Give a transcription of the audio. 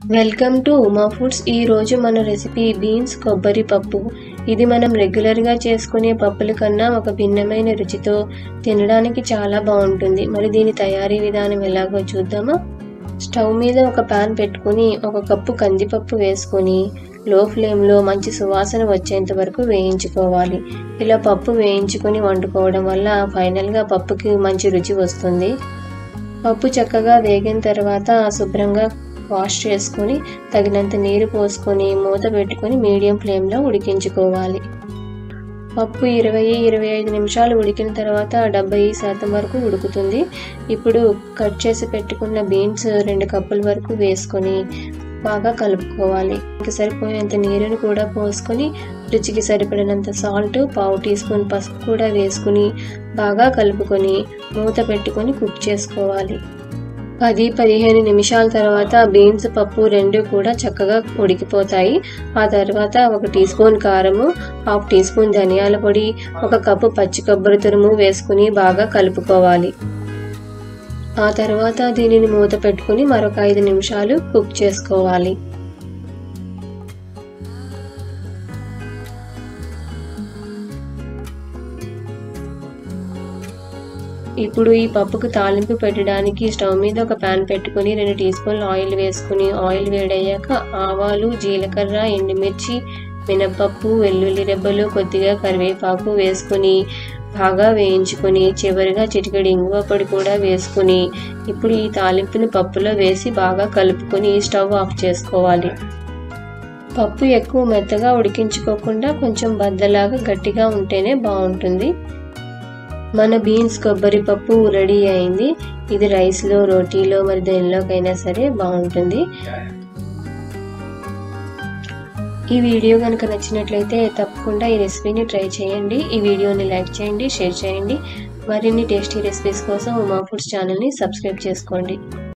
welcome to Uma foods ఈరోజు మన recipe beans కొబ్బరి పప్పు ఇది మనం రెగ్యులర్గా చేసుకునే పప్పుల కన్నా ఒక భిన్నమైన రుచితో తినడానికి చాలా బాగుంటుంది మరి దీని తయారీ విధానం ఎలాగో చూద్దామా స్టవ్ మీద ఒక పాన్ పెట్టుకుని ఒక కప్పు కందిపప్పు వేసుకొని లో ఫ్లేమ్లో మంచి సువాసన వచ్చేంత వరకు వేయించుకోవాలి ఇలా పప్పు వేయించుకొని వండుకోవడం వల్ల ఫైనల్గా పప్పుకి మంచి రుచి వస్తుంది పప్పు చక్కగా వేగిన తర్వాత శుభ్రంగా వాష్ చేసుకొని తగినంత నీరు పోసుకొని మూత పెట్టుకొని మీడియం ఫ్లేమ్లో ఉడికించుకోవాలి పప్పు ఇరవై ఇరవై ఐదు నిమిషాలు ఉడికిన తర్వాత డెబ్బై శాతం వరకు ఉడుకుతుంది ఇప్పుడు కట్ చేసి పెట్టుకున్న బీన్స్ రెండు కప్పుల వరకు వేసుకొని బాగా కలుపుకోవాలి ఇంక సరిపోయేంత నీరుని కూడా పోసుకొని రుచికి సరిపడినంత సాల్ట్ పావు టీ స్పూన్ పసుపు కూడా వేసుకుని బాగా కలుపుకొని మూత పెట్టుకొని కుక్ చేసుకోవాలి పది పదిహేను నిమిషాల తర్వాత బీన్స్ పప్పు రెండు కూడా చక్కగా ఉడికిపోతాయి ఆ తర్వాత ఒక టీ స్పూన్ కారము హాఫ్ టీ స్పూన్ ధనియాల పొడి ఒక కప్పు పచ్చి కొబ్బరి తురుము వేసుకుని బాగా కలుపుకోవాలి ఆ తర్వాత దీనిని మూత పెట్టుకుని మరొక ఐదు నిమిషాలు కుక్ చేసుకోవాలి ఇప్పుడు ఈ పప్పుకు తాలింపు పెట్టడానికి స్టవ్ మీద ఒక పాన్ పెట్టుకుని రెండు టీ స్పూన్లు ఆయిల్ వేసుకుని ఆయిల్ వేడయ్యాక ఆవాలు జీలకర్ర ఎండుమిర్చి మినపప్పు వెల్లుల్లి రెబ్బలు కొద్దిగా కరివేపాకు వేసుకుని బాగా వేయించుకొని చివరిగా చిటికెడు ఇంగువ పొడి కూడా వేసుకుని ఇప్పుడు ఈ తాలింపుని పప్పులో వేసి బాగా కలుపుకొని స్టవ్ ఆఫ్ చేసుకోవాలి పప్పు ఎక్కువ మెత్తగా ఉడికించుకోకుండా కొంచెం బద్దలాగా గట్టిగా ఉంటేనే బాగుంటుంది మన బీన్స్ కొబ్బరి పప్పు రెడీ అయింది ఇది రైస్లో రోటీలో మరి దేనిలోకైనా సరే బాగుంటుంది ఈ వీడియో కనుక నచ్చినట్లయితే తప్పకుండా ఈ రెసిపీని ట్రై చేయండి ఈ వీడియోని లైక్ చేయండి షేర్ చేయండి మరిన్ని టేస్టీ రెసిపీస్ కోసం ఉమా ఫుడ్స్ ఛానల్ని సబ్స్క్రైబ్ చేసుకోండి